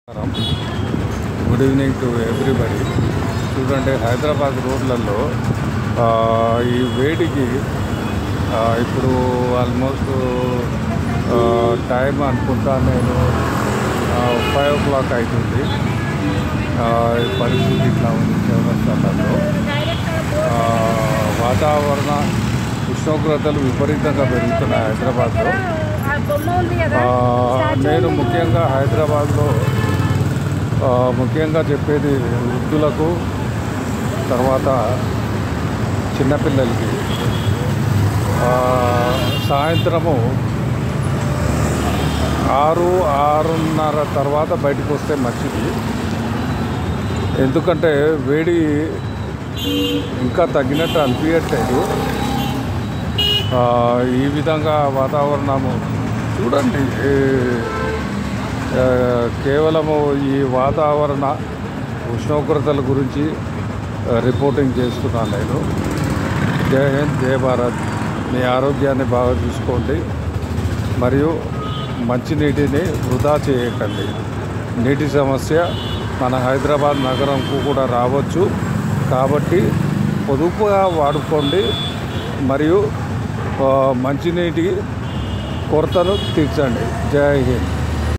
నమస్కారం good evening to everybody చూడండి హైదరాబాద్ రోడ్లలో ఆ, ఈ వేడికి ఆ, ఇప్పుడు ఆల్మోస్ట్ టైం అనుకుంటా నేను ఫైవ్ ఓ క్లాక్ అవుతుంది ఆ, ఈ పరిస్థితి ఇట్లా ఉంది చౌరస్తాలలో ఆ, వాతావరణ ఉష్ణోగ్రతలు విపరీతంగా పెరుగుతున్నాయి హైదరాబాద్లో ఆ బొమ్మ ఉంది కదా ఆ, స్టాచ్యూ నేను ఉంది. ముఖ్యంగా హైదరాబాద్లో ఆ, ముఖ్యంగా చెప్పేది వృద్ధులకు తర్వాత చిన్నపిల్లలకి ఆ, సాయంత్రము ఆరు ఆరున్నర తర్వాత బయటకు వస్తే మంచిది ఎందుకంటే వేడి ఇంకా తగ్గినట్టు అనిపించట్లేదు ఆ, ఈ విధంగా వాతావరణము చూడండి ఈ, ఆ, కేవలము ఈ వాతావరణ ఉష్ణోగ్రతల గురించి ఆ, రిపోర్టింగ్ చేస్తున్నాను నేను జై హింద్ జై భారత్ మీ ఆరోగ్యాన్ని బాగా చూసుకోండి మరియు మంచినీటిని వృధా చేయకండి నీటి సమస్య మన హైదరాబాద్ నగరంకు కూడా రావచ్చు కాబట్టి పొదుపుగా వాడుకోండి మరియు ఆ, మంచినీటి కొరతను తీర్చండి జై హింద్